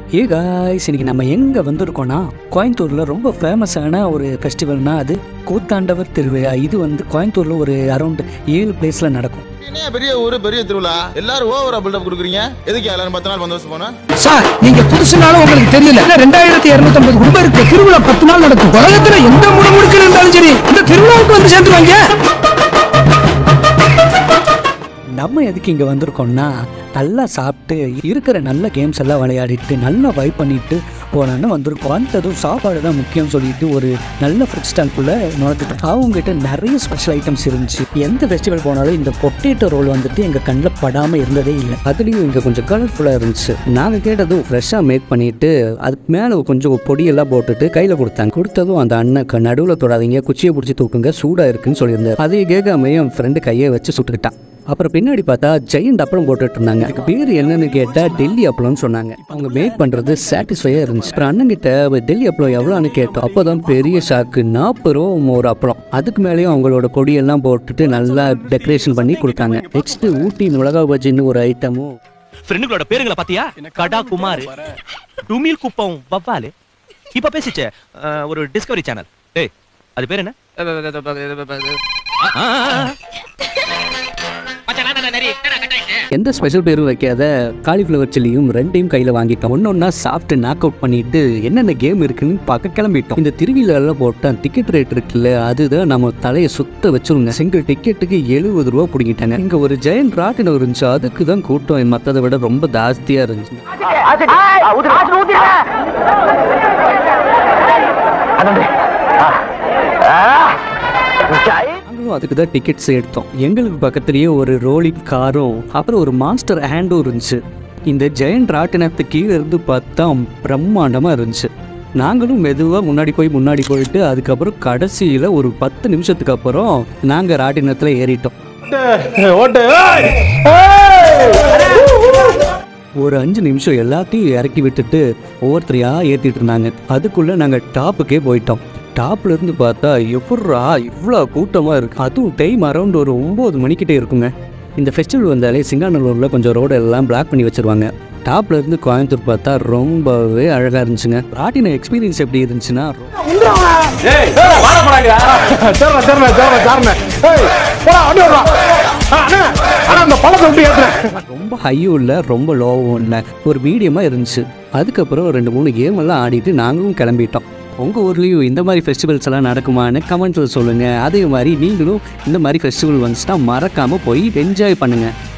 ஏ guys இன்னைக்கு நம்ம எங்கே வந்திருக்கோம்னா கோயம்புத்தூரில் ரொம்ப ஃபேமஸான ஒரு ஃபெஸ்டிவல்னா அது கூத்தாண்டவர் திருவிழா இது வந்து கோயம்புத்தூரில் ஒரு அரௌண்ட் ஏழு பிளேஸில் நடக்கும் என்ன பெரிய ஊரு பெரிய திருவிழா எல்லாரும் ஓவரா பில்டப் கொடுக்குறீங்க எதுக்கு எல்லாரும் பத்து நாள் பந்தோபஸ்து போனா சார் நீங்க புதுசுனாலும் உங்களுக்கு தெரியல ரெண்டாயிரத்தி இருநூத்தி ஐம்பது குடும்பம் இருக்கு திருவிழா பத்து நாள் நடக்கும் உலகத்துல எந்த முடுமுடுக்கு இருந்தாலும் சரி இந்த திருவிழாவுக்கு வந்து சேர்ந்துருவாங்க நம்ம எதுக்கு இங்கே வந்திருக்கோம்னா நல்லா சாப்பிட்டு இருக்கிற நல்ல கேம்ஸ் எல்லாம் விளையாடிட்டு நல்லா வைப் பண்ணிட்டு போனான்னு வந்திருக்கோம் வந்ததும் சாப்பாடு தான் முக்கியம் சொல்லிட்டு ஒரு நல்ல ஃபுட் ஸ்டால்குள்ளே நுழைஞ்சிட்டோம் அவங்ககிட்ட நிறைய ஸ்பெஷல் ஐட்டம்ஸ் இருந்துச்சு எந்த ஃபெஸ்டிவல் போனாலும் இந்த பொட்டேட்டோ ரோல் வந்துட்டு எங்கள் கண்ணில் படாமல் இருந்ததே இல்லை அதுலேயும் இங்கே கொஞ்சம் கலர்ஃபுல்லாக இருந்துச்சு நாங்கள் கேட்டதும் ஃப்ரெஷ்ஷாக மேக் பண்ணிட்டு அதுக்கு மேலே கொஞ்சம் பொடியெல்லாம் போட்டுட்டு கையில் கொடுத்தாங்க கொடுத்ததும் அந்த அண்ணன் நடுவில் தொடாதீங்க குச்சியை பிடிச்சி தூக்குங்க சூடாக இருக்குன்னு சொல்லியிருந்தார் அதை கேட்காம என் ஃப்ரெண்டு கையை வச்சு சுட்டுக்கிட்டான் அப்புறம் பின்னாடி பார்த்தா ஜெயண்ட் அப்பளம் போட்டுட்டு இருந்தாங்க அதுக்கு பேர் என்னன்னு கேட்டால் டெல்லி அப்பளம்னு சொன்னாங்க அவங்க மேக் பண்ணுறது சாட்டிஸ்ஃபையாக இருந்துச்சு அப்புறம் அண்ணன்கிட்ட டெல்லி அப்பளம் எவ்வளோன்னு கேட்டோம் அப்போ தான் பெரிய ஷாக்கு நாற்பது ரூபா ஒரு அப்பளம் அதுக்கு மேலேயும் அவங்களோட கொடியெல்லாம் போட்டுட்டு நல்லா டெக்கரேஷன் பண்ணி கொடுத்தாங்க நெக்ஸ்ட் ஊட்டி மிளகா பஜ்ஜின்னு ஒரு ஐட்டமும் ஃப்ரெண்டுகளோட பேருங்களை பாத்தியா கடா குமார் டுமில் குப்பம் வவ்வாலு இப்ப பேசிச்சே அஹ், ஒரு டிஸ்கவரி சேனல் டேய் அது பேர் என்ன ஆ, ஆ, ஆ. எந்த ஸ்பெஷல் பேரும் வைக்காத காலிஃப்ளவர் சில்லியும் ரெண்டையும் கையில் வாங்கிட்டோம் ஒன்னொன்னா சாப்பிட்டு நாக் அவுட் பண்ணிட்டு என்னென்ன கேம் இருக்குன்னு பார்க்க கிளம்பிட்டோம் இந்த திருவிழால போட்ட டிக்கெட் ரேட் இருக்குல்ல அதுதான் நம்ம தலையை சுத்த வச்சிருங்க சிங்கிள் டிக்கெட்டுக்கு எழுபது ரூபா பிடிங்கிட்டாங்க இங்க ஒரு ஜெயண்ட் ராட்டினம் இருந்துச்சு அதுக்கு தான் கூட்டம் மற்றதை விட ரொம்ப ஜாஸ்தியா இருந்துச்சு நாங்களும் அதுக்கு தான் டிக்கெட்ஸ் எடுத்தோம் எங்களுக்கு பக்கத்துலேயே ஒரு ரோலிங் காரும் அப்புறம் ஒரு மாஸ்டர் ஹேண்டும் இருந்துச்சு இந்த ஜெயண்ட் ராட்டினத்து கீழே இருந்து பார்த்தா பிரம்மாண்டமாக இருந்துச்சு நாங்களும் மெதுவாக முன்னாடி போய் முன்னாடி போயிட்டு அதுக்கப்புறம் கடைசியில் ஒரு பத்து நிமிஷத்துக்கு அப்புறம் நாங்கள் ராட்டினத்தில் ஏறிட்டோம் ஒரு அஞ்சு நிமிஷம் எல்லாத்தையும் இறக்கி விட்டுட்டு ஒவ்வொருத்தரையா ஏற்றிட்டு இருந்தாங்க அதுக்குள்ளே நாங்கள் டாப்புக்கே போயிட்டோம் டாப்ல இருந்து பார்த்தா எப்பட்றா இவ்வளோ கூட்டமாக இருக்கு அதுவும் டைம் அரௌண்ட் ஒரு ஒம்பது மணிக்கிட்டே இருக்குங்க இந்த ஃபெஸ்டிவல் வந்தாலே சிங்காநல்லூரில் கொஞ்சம் ரோடு எல்லாம் பிளாக் பண்ணி வச்சிருவாங்க டாப்ல இருந்து கோயம்புத்தூர் பார்த்தா ரொம்பவே அழகாக இருந்துச்சுங்க ராட்டின எக்ஸ்பீரியன்ஸ் எப்படி இருந்துச்சுன்னா ரொம்ப ஹையும் இல்லை ரொம்ப லோவும் இல்லை ஒரு மீடியமாக இருந்துச்சு அதுக்கப்புறம் ரெண்டு மூணு கேம் எல்லாம் ஆடிட்டு நாங்களும் கிளம்பிட்டோம் உங்கள் ஊர்லேயும் இந்த மாதிரி ஃபெஸ்டிவல்ஸ் எல்லாம் நடக்குமான்னு கமெண்ட்ஸில் சொல்லுங்கள் அதே மாதிரி நீங்களும் இந்த மாதிரி ஃபெஸ்டிவல் வந்துச்சுன்னா மறக்காமல் போய் என்ஜாய் பண்ணுங்கள்